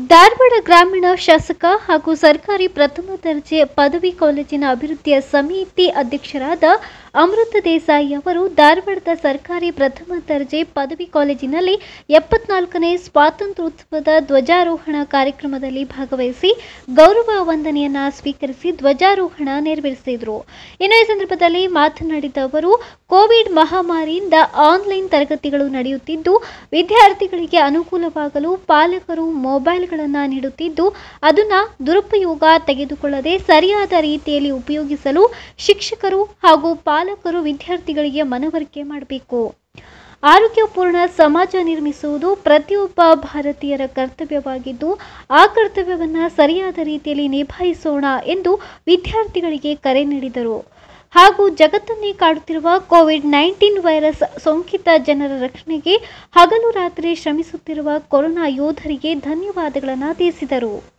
ಧಾರವಾಡ ಗ್ರಾಮೀಣ ಶಾಸಕ ಹಾಗೂ ಸರ್ಕಾರಿ ಪ್ರಥಮ ದರ್ಜೆ ಪದವಿ ಕಾಲೇಜಿನ ಅಭಿವೃದ್ಧಿಯ ಸಮಿತಿ ಅಧ್ಯಕ್ಷರಾದ ಅಮೃತ ದೇಸಾಯಿ ಅವರು ಧಾರವಾಡದ ಸರ್ಕಾರಿ ಪ್ರಥಮ ದರ್ಜೆ ಪದವಿ ಕಾಲೇಜಿನಲ್ಲಿ ಎಪ್ಪತ್ನಾಲ್ಕನೇ ಸ್ವಾತಂತ್ರ್ಯೋತ್ಸವದ ಧ್ವಜಾರೋಹಣ ಕಾರ್ಯಕ್ರಮದಲ್ಲಿ ಭಾಗವಹಿಸಿ ಗೌರವ ವಂದನೆಯನ್ನ ಸ್ವೀಕರಿಸಿ ಧ್ವಜಾರೋಹಣ ನೆರವೇರಿಸಿದರು ಇನ್ನು ಈ ಸಂದರ್ಭದಲ್ಲಿ ಮಾತನಾಡಿದ ಅವರು ಕೋವಿಡ್ ಮಹಾಮಾರಿಯಿಂದ ಆನ್ಲೈನ್ ತರಗತಿಗಳು ನಡೆಯುತ್ತಿದ್ದು ವಿದ್ಯಾರ್ಥಿಗಳಿಗೆ ಅನುಕೂಲವಾಗಲು ಪಾಲಕರು ಮೊಬೈಲ್ಗಳನ್ನು ನೀಡುತ್ತಿದ್ದು ಅದನ್ನು ದುರುಪಯೋಗ ತೆಗೆದುಕೊಳ್ಳದೆ ಸರಿಯಾದ ರೀತಿಯಲ್ಲಿ ಉಪಯೋಗಿಸಲು ಶಿಕ್ಷಕರು ಹಾಗೂ ಪಾಲಕರು ವಿದ್ಯಾರ್ಥಿಗಳಿಗೆ ಮನವರಿಕೆ ಮಾಡಬೇಕು ಆರೋಗ್ಯಪೂರ್ಣ ಸಮಾಜ ನಿರ್ಮಿಸುವುದು ಪ್ರತಿಯೊಬ್ಬ ಭಾರತೀಯರ ಕರ್ತವ್ಯವಾಗಿದ್ದು ಆ ಕರ್ತವ್ಯವನ್ನು ಸರಿಯಾದ ರೀತಿಯಲ್ಲಿ ನಿಭಾಯಿಸೋಣ ಎಂದು ವಿದ್ಯಾರ್ಥಿಗಳಿಗೆ ಕರೆ ನೀಡಿದರು ಹಾಗೂ ಜಗತ್ತನ್ನೇ ಕಾಡುತ್ತಿರುವ ಕೋವಿಡ್ ನೈನ್ಟೀನ್ ವೈರಸ್ ಸೋಂಕಿತ ಜನರ ರಕ್ಷಣೆಗೆ ಹಗಲು ರಾತ್ರಿ ಶ್ರಮಿಸುತ್ತಿರುವ ಕೊರೋನಾ ಯೋಧರಿಗೆ ಧನ್ಯವಾದಗಳನ್ನು ತಿಳಿಸಿದರು